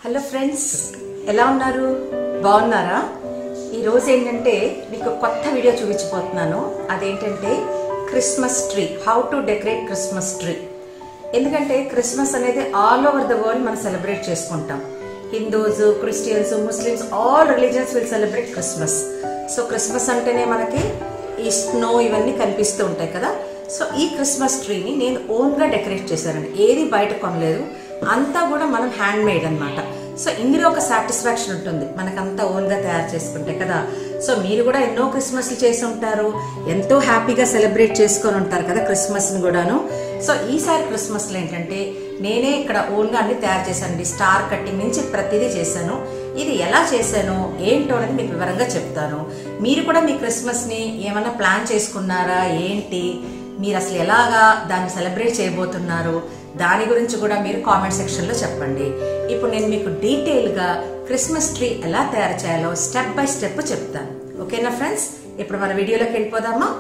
hello friends ఎలా ఉన్నారు బాగున్నారా ఈరోజు ఏంటంటే మీకు కొత్త వీడియో చూపించబోతున్నాను అదేంటంటే Christmas tree how to decorate Christmas tree ఎందుకంటే క్రిస్మస్ అనేది ఆల్ ఓవర్ ద వరల్డ్ మనం సెలబ్రేట్ చేసుకుంటాం Hindus Christians Muslims all religions will celebrate Christmas so Christmas అంటేనే మనకి ఈ స్నో ఇవన్నీ కనిపిస్తూ ఉంటాయి కదా సో ఈ క్రిస్మస్ ట్రీని నేను ఓన్గా డెకరేట్ చేశానండి ఏది బయట కొనలేదు అంతా కూడా మనం హ్యాండ్ మేడ్ అనమాట సో ఇందులో ఒక సాటిస్ఫాక్షన్ ఉంటుంది మనకంతా ఓన్గా తయారు చేసుకుంటే కదా సో మీరు కూడా ఎన్నో క్రిస్మస్లు చేసి ఉంటారు ఎంతో హ్యాపీగా సెలబ్రేట్ చేసుకొని ఉంటారు కదా క్రిస్మస్ని కూడాను సో ఈసారి క్రిస్మస్లో ఏంటంటే నేనే ఇక్కడ ఓన్గా అన్ని తయారు చేశానండి స్టార్ కట్టింగ్ నుంచి ప్రతిదీ చేశాను ఇది ఎలా చేశాను ఏంటో అనేది మీకు వివరంగా చెప్తాను మీరు కూడా మీ క్రిస్మస్ని ఏమైనా ప్లాన్ చేసుకున్నారా ఏంటి మీరు అసలు ఎలాగా దాన్ని సెలబ్రేట్ చేయబోతున్నారు దాని గురించి కూడా మీరు కామెంట్ సెక్షన్లో చెప్పండి ఇప్పుడు నేను మీకు డీటెయిల్గా క్రిస్మస్ ట్రీ ఎలా తయారు చేయాలో స్టెప్ బై స్టెప్ చెప్తాను ఓకేనా ఫ్రెండ్స్ ఇప్పుడు మన వీడియోలోకి వెళ్ళిపోదామా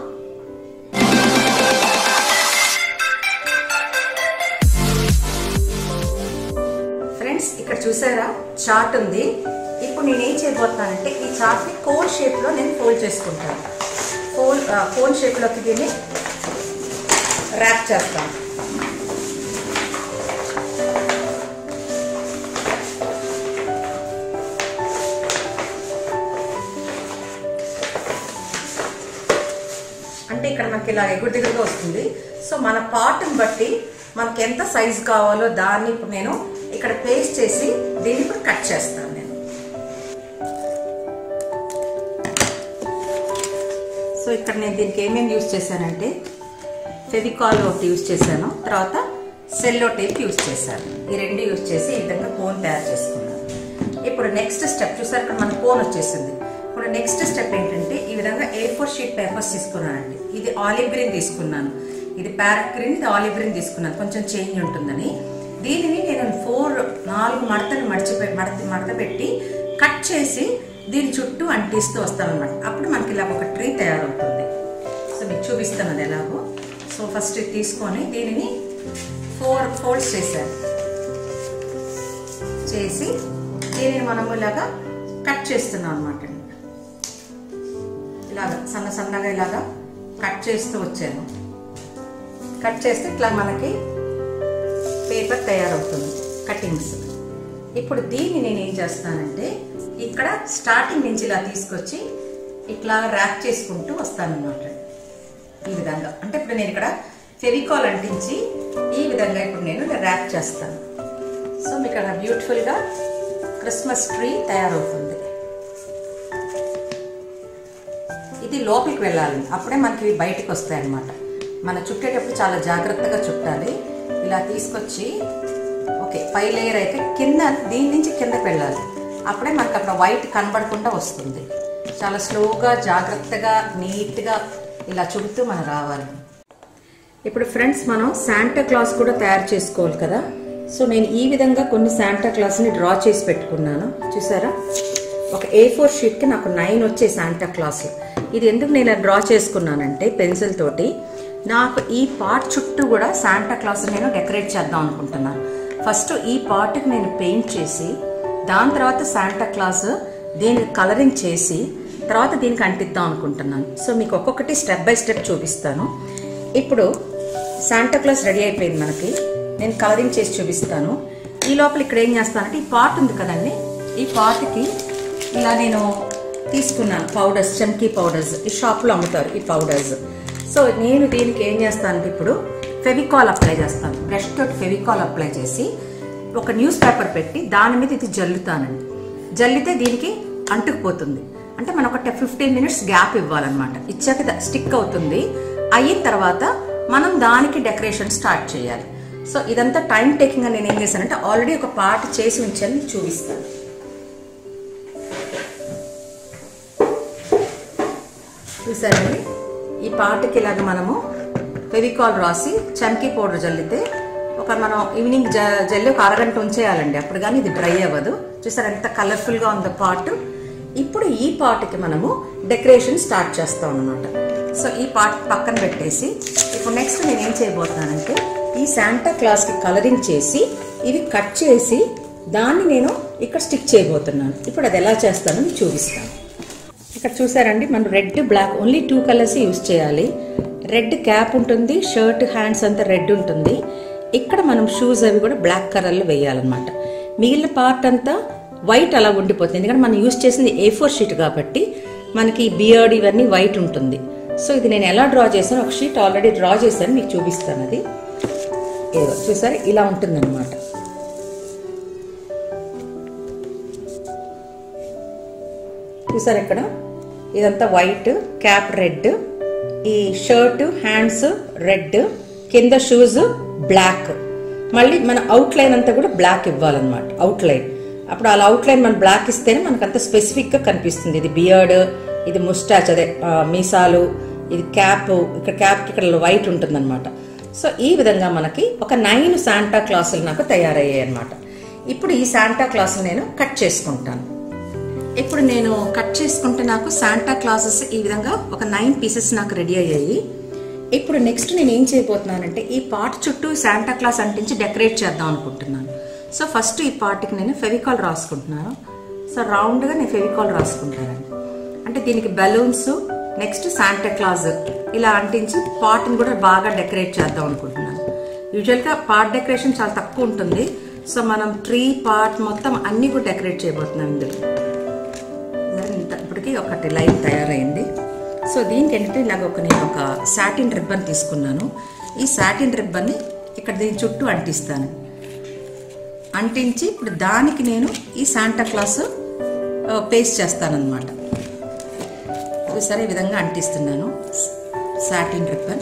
ఫ్రెండ్స్ ఇక్కడ చూసారా చార్ట్ ఉంది ఇప్పుడు నేను ఏం చేయబోతున్నానంటే ఈ చార్ట్ని కోన్ షేప్లో నేను ఫోల్డ్ చేసుకుంటాను కోన్ కోన్ షేప్లోకి దీన్ని ర్యాప్ చేస్తాను అంటే ఇక్కడ మనకి ఇలా ఎగురు దిగురుగా వస్తుంది సో మన పార్ట్ని బట్టి మనకి ఎంత సైజు కావాలో దాన్ని ఇప్పుడు నేను ఇక్కడ పేస్ట్ చేసి దీన్ని ఇప్పుడు కట్ చేస్తాను నేను సో ఇక్కడ నేను దీనికి ఏమేమి యూజ్ చేశానంటే ఫెవికాల్ ఒకటి యూజ్ చేశాను తర్వాత సెల్లో టేప్ యూజ్ చేశాను ఈ రెండు యూజ్ చేసి ఈ విధంగా కోన్ తయారు చేసుకున్నాను ఇప్పుడు నెక్స్ట్ స్టెప్ చూసారు ఇక్కడ మన కోన్ వచ్చేసింది ఇప్పుడు నెక్స్ట్ స్టెప్ ఏంటంటే ఈ విధంగా ఏ ఫోర్ షీట్ పేపర్స్ తీసుకున్నానండి ఇది ఆలివ్ గ్రీన్ తీసుకున్నాను ఇది ప్యారెట్ గ్రీన్ ఇది ఆలివ్ గ్రీన్ తీసుకున్నాను కొంచెం చేంజ్ ఉంటుందని దీనిని నేను ఫోర్ నాలుగు మడతలు మడిచి మడత మడత పెట్టి కట్ చేసి దీని చుట్టూ అంటిస్తూ వస్తాను అనమాట అప్పుడు మనకి ఇలా ఒక ట్రీ తయారవుతుంది సో మీకు చూపిస్తాను అది ఎలాగో సో ఫస్ట్ ఇది తీసుకొని దీనిని ఫోర్ ఫోల్డ్స్ చేశాను చేసి దీనిని మనము ఇలాగా కట్ చేస్తున్నాం అనమాట ఇలాగ సన్న సన్నగా ఇలాగా కట్ చేస్తూ వచ్చాను కట్ చేస్తే ఇట్లా మనకి పేపర్ తయారవుతుంది కటింగ్స్ ఇప్పుడు దీన్ని నేను ఏం చేస్తానంటే ఇక్కడ స్టార్టింగ్ నుంచి ఇలా తీసుకొచ్చి ఇట్లా ర్యాప్ చేసుకుంటూ వస్తానన్నమాట ఈ విధంగా అంటే ఇప్పుడు నేను ఇక్కడ ఫెవికాల్ అంటించి ఈ విధంగా ఇప్పుడు నేను ర్యాప్ చేస్తాను సో మీకు అక్కడ బ్యూటిఫుల్గా క్రిస్మస్ ట్రీ తయారవుతుంది ఇది లోపలికి వెళ్ళాలి అప్పుడే మనకి ఇవి బయటకు వస్తాయి అన్నమాట మన చుట్టేటప్పుడు చాలా జాగ్రత్తగా చుట్టాలి ఇలా తీసుకొచ్చి ఓకే పై లేయర్ అయితే కింద దీని నుంచి కిందకి వెళ్ళాలి అప్పుడే మనకు అక్కడ వైట్ కనబడకుండా వస్తుంది చాలా స్లోగా జాగ్రత్తగా నీట్గా ఇలా చుడుతూ మనం రావాలి ఇప్పుడు ఫ్రెండ్స్ మనం శాంటా క్లాస్ కూడా తయారు చేసుకోవాలి కదా సో నేను ఈ విధంగా కొన్ని శాంటా క్లాస్ని డ్రా చేసి పెట్టుకున్నాను చూసారా ఒక ఏ ఫోర్ షీట్కి నాకు నైన్ వచ్చే శాంటా క్లాస్ ఇది ఎందుకు నేను ఇలా డ్రా చేసుకున్నానంటే పెన్సిల్ తోటి నాకు ఈ పార్ట్ చుట్టూ కూడా శాంటా క్లాస్ నేను డెకరేట్ చేద్దాం అనుకుంటున్నాను ఫస్ట్ ఈ పార్ట్కి నేను పెయింట్ చేసి దాని తర్వాత శాంటా క్లాస్ దీనికి కలరింగ్ చేసి తర్వాత దీనికి అంటిద్దాం అనుకుంటున్నాను సో మీకు ఒక్కొక్కటి స్టెప్ బై స్టెప్ చూపిస్తాను ఇప్పుడు శాంటా క్లాస్ రెడీ అయిపోయింది మనకి నేను కలరింగ్ చేసి చూపిస్తాను ఈ లోపల ఇక్కడ ఏం చేస్తానంటే ఈ పాట్ ఉంది కదండి ఈ పాట్కి ఇలా నేను తీసుకున్నాను పౌడర్స్ చమ్కీ పౌడర్స్ ఈ షాప్లో అమ్ముతారు ఈ పౌడర్స్ సో నేను దీనికి ఏం చేస్తానంటే ఇప్పుడు ఫెవికాల్ అప్లై చేస్తాను బ్రష్ తోటి ఫెవికాల్ అప్లై చేసి ఒక న్యూస్ పేపర్ పెట్టి దాని మీద ఇది జల్లుతానండి జల్లితే దీనికి అంటుకుపోతుంది అంటే మనం ఒక ఫిఫ్టీన్ మినిట్స్ గ్యాప్ ఇవ్వాలన్నమాట ఇచ్చాక స్టిక్ అవుతుంది అయిన తర్వాత మనం దానికి డెకరేషన్ స్టార్ట్ చేయాలి సో ఇదంతా టైం టేకింగ్ అని నేను ఏం చేశానంటే ఆల్రెడీ ఒక పార్ట్ చేసి ఉంచాను మీకు చూపిస్తాను చూసారండి ఈ పార్ట్కి ఇలాగ మనము ఫెవికాల్ రాసి చమ్కీ పౌడర్ జల్లితే ఒక మనం ఈవినింగ్ జ జల్లి ఒక అరగంట ఉంచేయాలండి అప్పుడు కానీ ఇది డ్రై అవ్వదు చూసారు ఎంత కలర్ఫుల్గా ఉందో పార్ట్ ఇప్పుడు ఈ పార్ట్కి మనము డెకరేషన్ స్టార్ట్ చేస్తాం అనమాట సో ఈ పార్ట్ పక్కన పెట్టేసి ఇప్పుడు నెక్స్ట్ నేను ఏం చేయబోతున్నానంటే ఈ శాంటా క్లాస్కి కలరింగ్ చేసి ఇవి కట్ చేసి దాన్ని నేను ఇక్కడ స్టిక్ చేయబోతున్నాను ఇప్పుడు అది ఎలా చేస్తానో మీకు చూపిస్తాను ఇక్కడ చూసారండి మనం red black only two colours use చేయాలి రెడ్ క్యాప్ ఉంటుంది షర్ట్ హ్యాండ్స్ అంతా రెడ్ ఉంటుంది ఇక్కడ మనం షూస్ అవి కూడా బ్లాక్ కలర్లో వేయాలన్నమాట మిగిలిన పార్ట్ అంతా వైట్ అలా ఉండిపోతుంది ఎందుకంటే మనం యూస్ చేసింది ఏ ఫోర్ షీట్ కాబట్టి మనకి బియర్డ్ ఇవన్నీ వైట్ ఉంటుంది సో ఇది నేను ఎలా డ్రా చేశాను ఒక షీట్ ఆల్రెడీ డ్రా చేశాను మీకు చూపిస్తాను అది ఏదో చూసారు ఇలా ఉంటుందన్నమాట చూసారు ఇక్కడ ఇదంతా వైట్ క్యాప్ రెడ్ ఈ షర్ట్ హ్యాండ్స్ రెడ్ కింద షూస్ బ్లాక్ మళ్ళీ మన అవుట్ లైన్ అంతా కూడా బ్లాక్ ఇవ్వాలన్నమాట అవుట్ లైన్ అప్పుడు అలా అవుట్ లైన్ మనం బ్లాక్ ఇస్తేనే మనకు అంత స్పెసిఫిక్ గా కనిపిస్తుంది ఇది బియర్డ్ ఇది ముస్టాచ్ అదే ఆ, మీసాలు ఇది క్యాప్ ఇక్కడ క్యాప్ ఇక్కడ వైట్ ఉంటుందన్నమాట సో ఈ విధంగా మనకి ఒక నైన్ శాంటా క్లాసులు నాకు తయారయ్యాయి అనమాట ఇప్పుడు ఈ శాంటా క్లాసులు నేను కట్ చేసుకుంటాను ఇప్పుడు నేను కట్ చేసుకుంటే నాకు శాంటా క్లాసెస్ ఈ విధంగా ఒక నైన్ పీసెస్ నాకు రెడీ అయ్యాయి ఇప్పుడు నెక్స్ట్ నేను ఏం చేయబోతున్నానంటే ఈ పార్ట్ చుట్టూ శాంటా క్లాస్ అంటించి డెకరేట్ చేద్దాం అనుకుంటున్నాను సో ఫస్ట్ ఈ పార్ట్కి నేను ఫెవికాల్ రాసుకుంటున్నాను సో రౌండ్గా నేను ఫెవికాల్ రాసుకుంటానండి అంటే దీనికి బలూన్స్ నెక్స్ట్ శాంటా క్లాజ్ ఇలా అంటించి పార్ట్ని కూడా బాగా డెకరేట్ చేద్దాం అనుకుంటున్నాను యూజువల్గా పార్ట్ డెకరేషన్ చాలా తక్కువ ఉంటుంది సో మనం ట్రీ పార్ట్ మొత్తం అన్ని కూడా డెకరేట్ చేయబోతున్నాం ఇందులో ఇంత ఇప్పటికి ఒకటి లైన్ తయారైంది సో దీనికి ఏంటంటే ఇలాగ ఒక నేను ఒక సాటిన్ రిబ్బన్ తీసుకున్నాను ఈ సాటిన్ రిబ్బన్ని ఇక్కడ దీని చుట్టూ అంటిస్తాను అంటించి ఇప్పుడు దానికి నేను ఈ శాంటా క్లాస్ పేస్ట్ చేస్తానన్నమాట చూసారా ఈ విధంగా అంటిస్తున్నాను సాటిన్ రిబ్బన్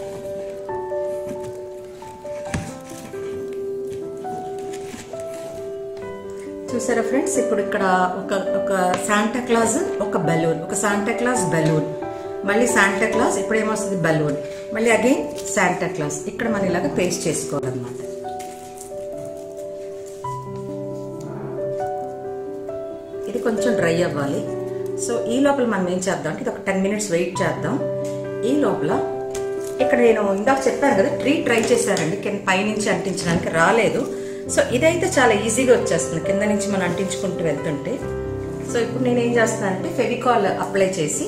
చూసారా ఫ్రెండ్స్ ఇప్పుడు ఇక్కడ ఒక ఒక శాంటా క్లాజ్ ఒక బెలూన్ ఒక శాంటా క్లాస్ బెలూన్ మళ్ళీ శాంటా క్లాస్ ఇప్పుడు ఏమొస్తుంది బెలూన్ మళ్ళీ అగైన్ శాంటా క్లాస్ ఇక్కడ మనం ఇలాగ పేస్ట్ చేసుకోవాలన్నమాట ఇది కొంచెం డ్రై అవ్వాలి సో ఈ లోపల మనం ఏం చేద్దాం అంటే ఇది ఒక టెన్ మినిట్స్ వెయిట్ చేద్దాం ఈ లోపల ఇక్కడ నేను ఇందాక చెప్పాను కదా ట్రీ ట్రై చేశానండి కింద పైనుంచి అంటించడానికి రాలేదు సో ఇదైతే చాలా ఈజీగా వచ్చేస్తుంది కింద నుంచి మనం అంటించుకుంటూ వెళ్తుంటే సో ఇప్పుడు నేను ఏం చేస్తానంటే ఫెవికాల్ అప్లై చేసి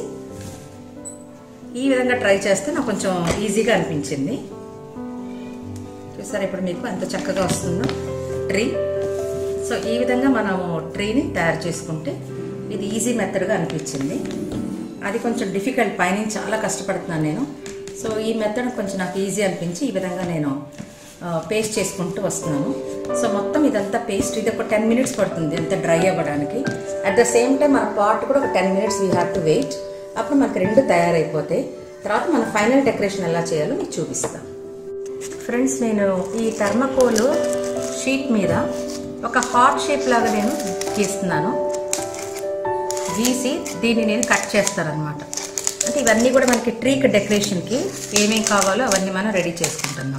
ఈ విధంగా ట్రై చేస్తే నాకు కొంచెం ఈజీగా అనిపించింది చూసారా ఇప్పుడు మీకు ఎంత చక్కగా వస్తుందో ట్రీ సో ఈ విధంగా మనము ట్రీని తయారు చేసుకుంటే ఇది ఈజీ మెథడ్గా అనిపించింది అది కొంచెం డిఫికల్ట్ పైన చాలా కష్టపడుతున్నాను నేను సో ఈ మెథడ్ కొంచెం నాకు ఈజీ అనిపించి ఈ విధంగా నేను పేస్ట్ చేసుకుంటూ వస్తున్నాను సో మొత్తం ఇదంతా పేస్ట్ ఇది ఒక టెన్ మినిట్స్ పడుతుంది అంత డ్రై అవ్వడానికి అట్ ద సేమ్ టైం మన పాట్ కూడా ఒక ten minutes we have to wait అప్పుడు మనకు రెండు తయారైపోతాయి తర్వాత మన ఫైనల్ డెకరేషన్ ఎలా చేయాలో మీకు చూపిస్తాను ఫ్రెండ్స్ నేను ఈ థర్మకోల్ షీట్ మీద ఒక హార్ట్ షేప్ లాగా నేను గీస్తున్నాను గీసి దీన్ని నేను కట్ చేస్తాను అనమాట అంటే ఇవన్నీ కూడా మనకి ట్రీక్ డెకరేషన్కి ఏమేం కావాలో అవన్నీ మనం రెడీ చేసుకుంటున్నాం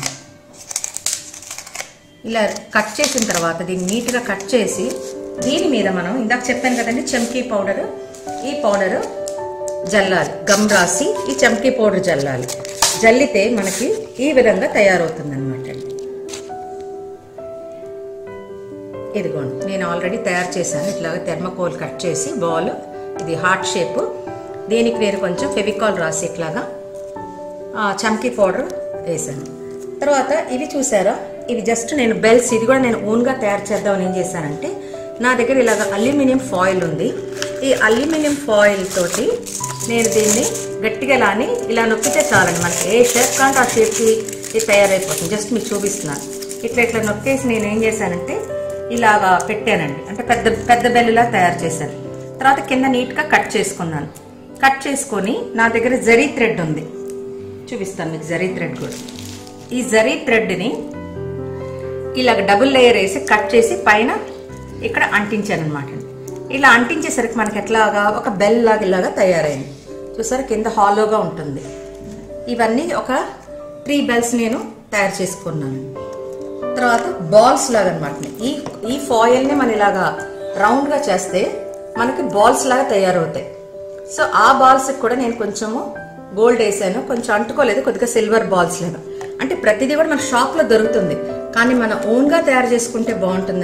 ఇలా కట్ చేసిన తర్వాత దీన్ని నీట్గా కట్ చేసి దీని మీద మనం ఇందాక చెప్పాను కదండి చెంకీ పౌడర్ ఈ పౌడర్ జల్లాలి గమ్ రాసి ఈ చెంకీ పౌడర్ జల్లాలి జల్లితే మనకి ఈ విధంగా తయారవుతుంది అనమాట ఇదిగోండి నేను ఆల్రెడీ తయారు చేశాను ఇట్లాగా థెర్మకోల్ కట్ చేసి బాల్ ఇది హార్ట్ షేప్ దీనికి నేను కొంచెం ఫెవికాల్ రాసి ఇట్లాగా చమ్కీ పౌడర్ వేసాను తర్వాత ఇవి చూసారా ఇవి జస్ట్ నేను బెల్స్ ఇది కూడా నేను ఓన్గా తయారు చేద్దామని ఏం చేశానంటే నా దగ్గర ఇలాగ అల్యూమినియం ఫాయిల్ ఉంది ఈ అల్యూమినియం ఫాయిల్ తోటి నేను దీన్ని గట్టిగా లాని ఇలా నొక్కితే చాలండి మనకి ఏ షేప్ కాంటే ఆ షేప్కి ఇది తయారైపోతుంది జస్ట్ మీకు చూపిస్తున్నాను ఇట్లా ఇట్లా నొక్కేసి నేను ఏం చేశానంటే ఇలాగా పెట్టానండి అంటే పెద్ద పెద్ద బెల్లులా తయారు చేశాను తర్వాత కింద నీట్గా కట్ చేసుకున్నాను కట్ చేసుకొని నా దగ్గర జరీ థ్రెడ్ ఉంది చూపిస్తాను మీకు జరీ థ్రెడ్ కూడా ఈ జరీ థ్రెడ్ని ఇలాగ డబుల్ లేయర్ వేసి కట్ చేసి పైన ఇక్కడ అంటించాను అనమాట ఇలా అంటించేసరికి మనకి ఎట్లాగా ఒక బెల్ లాగా ఇలాగా తయారైంది చూసారా కింద హాలోగా ఉంటుంది ఇవన్నీ ఒక త్రీ బెల్స్ నేను తయారు చేసుకున్నాను తర్వాత బాల్స్ లాగా అనమాట ఈ ఈ ఫాయిల్ని మనం ఇలాగా రౌండ్గా చేస్తే మనకి బాల్స్ లాగా తయారవుతాయి సో ఆ బాల్స్ కూడా నేను కొంచెము గోల్డ్ వేసాను కొంచెం అంటుకోలేదు కొద్దిగా సిల్వర్ బాల్స్ లాగా అంటే ప్రతిదీ కూడా మన షాప్లో దొరుకుతుంది కానీ మన ఓన్గా తయారు చేసుకుంటే బాగుంటుందని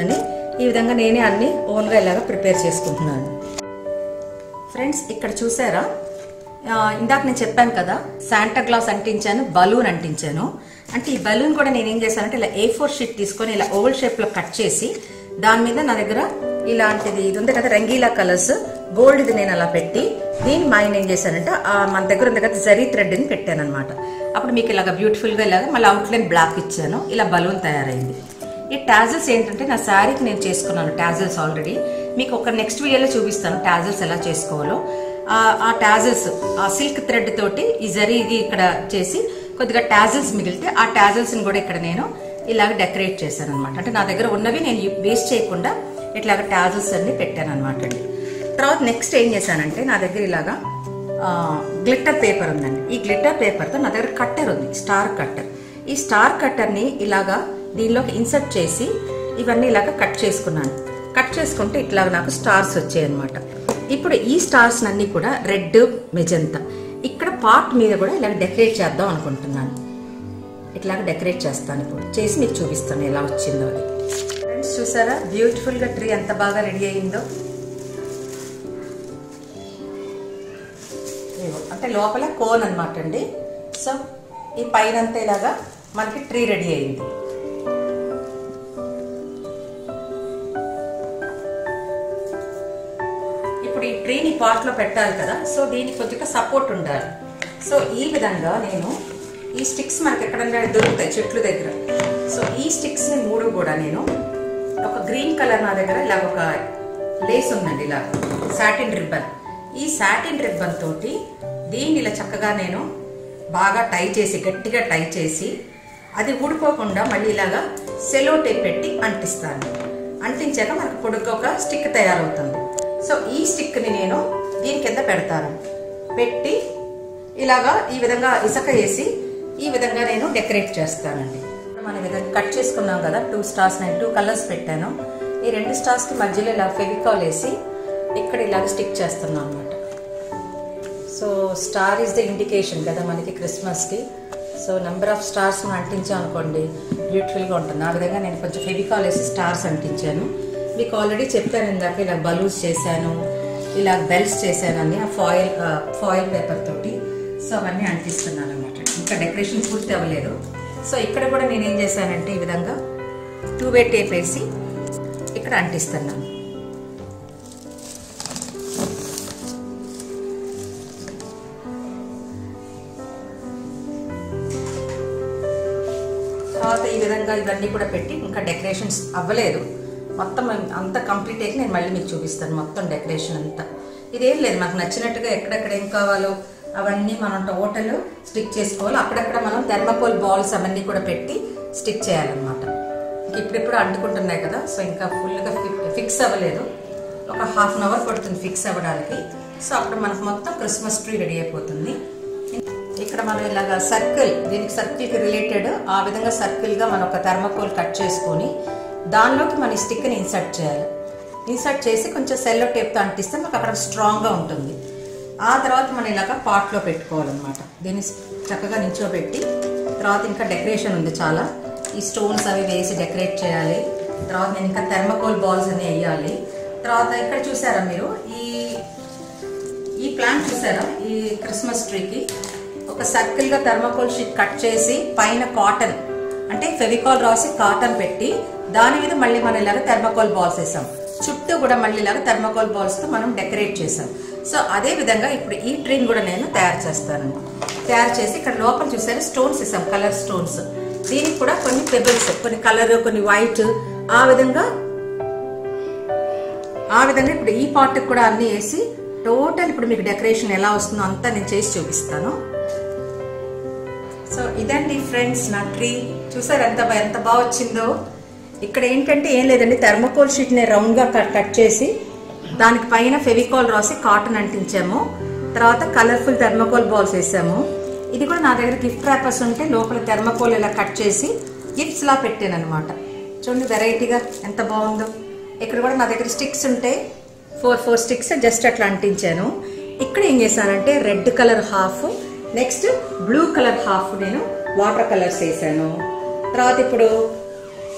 ఈ విధంగా నేనే అన్ని ఓన్గా ఇలాగా ప్రిపేర్ చేసుకుంటున్నాను ఫ్రెండ్స్ ఇక్కడ చూసారా ఆ, ఇందాక నేను చెప్పాను కదా శాంటా గ్లాస్ అంటించాను బలూన్ అంటించాను అంటే ఈ బలూన్ కూడా నేను ఏం చేశానంటే ఇలా ఏ ఫోర్ షీట్ తీసుకొని ఇలా ఓవల్ షేప్లో కట్ చేసి దాని మీద నా దగ్గర ఇలాంటిది ఇది ఉంది కదా రంగీలా కలర్స్ గోల్డ్ ఇది నేను అలా పెట్టి దీన్ని మా ఆయన ఏం చేశానంటే ఆ మన దగ్గర ఉంది కదా జరీ థ్రెడ్ని పెట్టాను అనమాట అప్పుడు మీకు ఇలాగ బ్యూటిఫుల్గా ఇలాగ మళ్ళీ అవుట్లైన్ బ్లాక్ ఇచ్చాను ఇలా బలూన్ తయారైంది ఈ టాజల్స్ ఏంటంటే నా శారీకి నేను చేసుకున్నాను టాజల్స్ ఆల్రెడీ మీకు ఒక నెక్స్ట్ వీడియోలో చూపిస్తాను టాజల్స్ ఎలా చేసుకోవాలో ఆ- ఆ టాజల్స్ ఆ సిల్క్ థ్రెడ్ తోటి ఈ జరీ ఇది ఇక్కడ చేసి కొద్దిగా టాజల్స్ మిగిలితే ఆ టాజల్స్ ని కూడా ఇక్కడ నేను ఇలాగ డెకరేట్ చేశాను అనమాట అంటే నా దగ్గర ఉన్నవి నేను వేస్ట్ చేయకుండా ఇట్లాగ టాజల్స్ అన్ని పెట్టాను అనమాట అండి తర్వాత నెక్స్ట్ ఏం చేశానంటే నా దగ్గర ఇలాగా గ్లిట్టర్ పేపర్ ఉందండి ఈ గ్లిట్టర్ పేపర్తో నా దగ్గర కట్టర్ ఉంది స్టార్ కట్టర్ ఈ స్టార్ కట్టర్ని ఇలాగా దీనిలోకి ఇన్సర్ట్ చేసి ఇవన్నీ ఇలాగా కట్ చేసుకున్నాను కట్ చేసుకుంటే ఇట్లా నాకు స్టార్స్ వచ్చాయి అనమాట ఇప్పుడు ఈ స్టార్స్ అన్ని కూడా రెడ్ మెజంతా ఇక్కడ పార్ట్ మీద కూడా ఇలా డెకరేట్ చేద్దాం అనుకుంటున్నాను ఇట్లాగ డెకరేట్ చేస్తాను ఇప్పుడు చేసి మీకు చూపిస్తాను ఎలా వచ్చిందో అది ఫ్రెండ్స్ చూసారా బ్యూటిఫుల్ గా ట్రీ ఎంత బాగా రెడీ అయిందో ఇదిగో, అంటే లోపల కోన్ అనమాట అండి సో ఈ పైన అంతా ఇలాగా మనకి ట్రీ రెడీ అయింది ఇప్పుడు ఈ ట్రీని పాట్ లో పెట్టాలి కదా సో దీనికి కొద్దిగా సపోర్ట్ ఉండాలి సో ఈ విధంగా నేను ఈ స్టిక్స్ మనకి ఎక్కడన్నా దొరుకుతాయి చెట్లు దగ్గర సో ఈ స్టిక్స్ ని మూడు కూడా నేను ఒక గ్రీన్ కలర్ నా దగ్గర ఇలా ఒక లేస్ ఉందండి ఇలా సాటిన్ రిబ్బన్ ఈ సాటిన్ రిబ్బన్ తోటి దీన్ని ఇలా చక్కగా నేను బాగా టై చేసి గట్టిగా టై చేసి అది ఊడిపోకుండా మళ్ళీ ఇలాగా సెలో టేప్ పెట్టి అంటిస్తాను అంటించాక మనకు పొడుగ్గా ఒక స్టిక్ తయారవుతుంది సో ఈ స్టిక్ని నేను దీని కింద పెడతాను పెట్టి ఇలాగా ఈ విధంగా ఇసుక వేసి ఈ విధంగా నేను డెకరేట్ చేస్తానండి మనం ఈ విధంగా కట్ చేసుకున్నాం కదా టూ స్టార్స్ నేను టూ కలర్స్ పెట్టాను ఈ రెండు స్టార్స్కి మధ్యలో ఇలా ఫెవికాల్ వేసి ఇక్కడ ఇలాగ స్టిక్ చేస్తున్నాను అనమాట so star is the indication కదా మనకి క్రిస్మస్కి సో నెంబర్ ఆఫ్ స్టార్స్ అంటించాం అనుకోండి బ్యూటిఫుల్గా ఉంటుంది ఆ విధంగా నేను కొంచెం ఫెవికాల్ వేసి స్టార్స్ అంటించాను మీకు ఆల్రెడీ చెప్పాను ఇందాక ఇలా బలూన్స్ చేశాను ఇలా బెల్ట్స్ చేశానని ఆ ఫాయిల్ ఫాయిల్ పేపర్ తోటి సో అవన్నీ అంటిస్తున్నాను అనమాట ఇంకా డెకరేషన్ పూర్తి అవ్వలేదు సో ఇక్కడ కూడా నేను ఏం చేశానంటే ఈ విధంగా టూ వే టేప్ వేసి ఇక్కడ అంటిస్తున్నాను తర్వాత ఈ విధంగా ఇవన్నీ కూడా పెట్టి ఇంకా డెకరేషన్స్ అవ్వలేదు మొత్తం అంతా కంప్లీట్ అయ్యి నేను మళ్ళీ మీకు చూపిస్తాను మొత్తం డెకరేషన్ అంతా ఇదేం లేదు మనకు నచ్చినట్టుగా ఎక్కడెక్కడ ఏం కావాలో అవన్నీ మనం టోటల్ స్టిక్ చేసుకోవాలి అక్కడక్కడ మనం థెర్మకోల్ బాల్స్ అవన్నీ కూడా పెట్టి స్టిక్ చేయాలన్నమాట ఇంక ఇప్పుడిప్పుడు అంటుకుంటున్నాయి కదా సో ఇంకా ఫుల్గా ఫిక్స్ అవ్వలేదు ఒక హాఫ్ అన్ అవర్ పడుతుంది ఫిక్స్ అవ్వడానికి సో అప్పుడు మనకు మొత్తం క్రిస్మస్ ట్రీ రెడీ అయిపోతుంది ఇక్కడ మనం ఇలాగా సర్కిల్ దీనికి సర్కిల్కి రిలేటెడ్ ఆ విధంగా సర్కిల్గా మనం ఒక థర్మకోల్ కట్ చేసుకొని దానిలోకి మన స్టిక్ని ఇన్సర్ట్ చేయాలి ఇన్సర్ట్ చేసి కొంచెం సెల్లో టేప్తో అంటిస్తే మనకు అక్కడ స్ట్రాంగ్గా ఉంటుంది ఆ తర్వాత మనం ఇలాగ పాట్లో పెట్టుకోవాలన్నమాట దీన్ని చక్కగా నించోబెట్టి తర్వాత ఇంకా డెకరేషన్ ఉంది చాలా ఈ స్టోన్స్ అవి వేసి డెకరేట్ చేయాలి తర్వాత నేను ఇంకా థర్మకోల్ బాల్స్ అన్ని వేయాలి తర్వాత ఇక్కడ చూసారా మీరు ఈ ఈ ప్లాంట్ చూసారా ఈ క్రిస్మస్ ట్రీకి ఒక సర్కిల్ గా థర్మకోల్ షీట్ కట్ చేసి పైన కాటన్ అంటే ఫెవికాల్ రాసి కాటన్ పెట్టి దాని మీద మళ్ళీ మనం ఇలాగ థర్మకోల్ బాల్స్ వేసాం చుట్టూ కూడా మళ్ళీ ఇలాగ థర్మకోల్ బాల్స్ తో మనం డెకరేట్ చేసాం సో అదే విధంగా ఇప్పుడు ఈ ట్రీని కూడా నేను తయారు చేస్తాను తయారు చేసి ఇక్కడ లోపల చూసారు స్టోన్స్ వేసాం కలర్ స్టోన్స్ దీనికి కూడా కొన్ని పెబుల్స్ కొన్ని కలర్ కొన్ని వైట్ ఆ విధంగా ఆ విధంగా ఇప్పుడు ఈ పార్ట్ కూడా అన్ని వేసి టోటల్ ఇప్పుడు మీకు డెకరేషన్ ఎలా వస్తుందో అంతా నేను చేసి చూపిస్తాను సో ఇదండి ఫ్రెండ్స్ నా ట్రీ చూసారు ఎంత బా- ఎంత బాగా వచ్చిందో ఇక్కడ ఏంటంటే ఏం లేదండి థర్మకోల్ షీట్ ని రౌండ్ గా కట్ కట్ చేసి దానికి పైన ఫెవికాల్ రాసి కాటన్ అంటించాము తర్వాత కలర్ఫుల్ థర్మకోల్ బాల్స్ వేసాము ఇది కూడా నా దగ్గర గిఫ్ట్ ర్యాపర్స్ ఉంటే లోపల థర్మకోల్ ఇలా కట్ చేసి గిఫ్ట్స్ లా పెట్టాను అనమాట చూడండి వెరైటీగా ఎంత బాగుందో ఇక్కడ కూడా నా దగ్గర స్టిక్స్ ఉంటే ఫోర్ ఫోర్ స్టిక్స్ జస్ట్ అట్లా అంటించాను ఇక్కడ ఏం చేశానంటే red colour half next blue colour half నేను వాటర్ కలర్స్ వేసాను తర్వాత ఇప్పుడు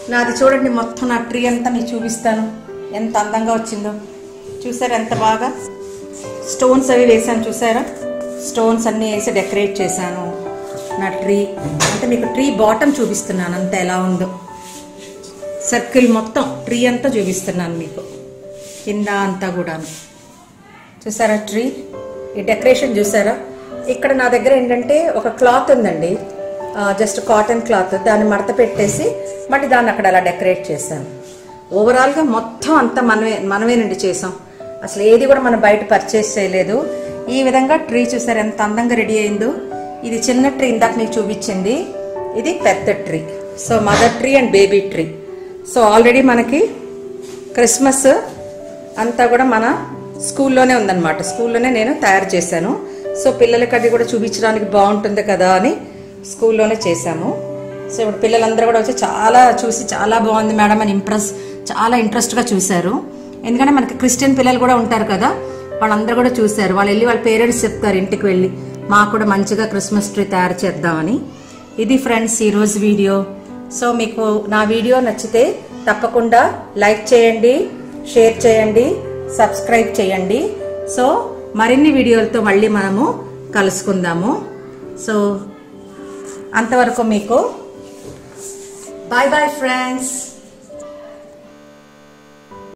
నాది చూడండి మొత్తం నా ట్రీ అంతా మీకు చూపిస్తాను ఎంత అందంగా వచ్చిందో చూసారా ఎంత బాగా స్టోన్స్ అవి వేసాను చూసారా స్టోన్స్ అన్నీ వేసి డెకరేట్ చేశాను నా ట్రీ అంటే మీకు ట్రీ బాటమ్ చూపిస్తున్నాను అంత ఎలా ఉందో సర్కిల్ మొత్తం ట్రీ అంతా చూపిస్తున్నాను మీకు కింద అంతా కూడాను చూసారా ట్రీ ఈ డెకరేషన్ చూసారా ఇక్కడ నా దగ్గర ఏంటంటే ఒక క్లాత్ ఉందండి జస్ట్ కాటన్ క్లాత్ దాన్ని మడత పెట్టేసి మళ్ళీ దాన్ని అక్కడ అలా డెకరేట్ చేశాను ఓవరాల్గా మొత్తం అంతా మనమే మనమేనండి చేసాం అసలు ఏది కూడా మనం బయట పర్చేస్ చేయలేదు ఈ విధంగా ట్రీ చూసారు ఎంత అందంగా రెడీ అయిందో ఇది చిన్న ట్రీ ఇందాక మీకు చూపించింది ఇది పెద్ద tree so mother tree and baby tree so already మనకి క్రిస్మస్ అంతా కూడా మన స్కూల్లోనే ఉందన్నమాట స్కూల్లోనే నేను తయారు చేశాను సో పిల్లలకి అది కూడా చూపించడానికి బాగుంటుంది కదా అని స్కూల్లోనే చేశాము సో ఇప్పుడు పిల్లలందరూ కూడా వచ్చి చాలా చూసి చాలా బాగుంది మేడం అని ఇంప్రెస్ చాలా ఇంట్రెస్ట్గా చూశారు ఎందుకంటే మనకి క్రిస్టియన్ పిల్లలు కూడా ఉంటారు కదా వాళ్ళందరూ కూడా చూశారు వాళ్ళు వెళ్ళి వాళ్ళ పేరెంట్స్ చెప్తారు ఇంటికి వెళ్ళి మాకు కూడా మంచిగా క్రిస్మస్ ట్రీ తయారు చేద్దామని ఇది ఫ్రెండ్స్ ఈరోజు వీడియో సో మీకు నా వీడియో నచ్చితే తప్పకుండా లైక్ చేయండి షేర్ చేయండి సబ్స్క్రైబ్ చేయండి సో మరిన్ని వీడియోలతో మళ్ళీ మనము కలుసుకుందాము సో అంతవరకు మీకు బాయ్ బాయ్ ఫ్రెండ్స్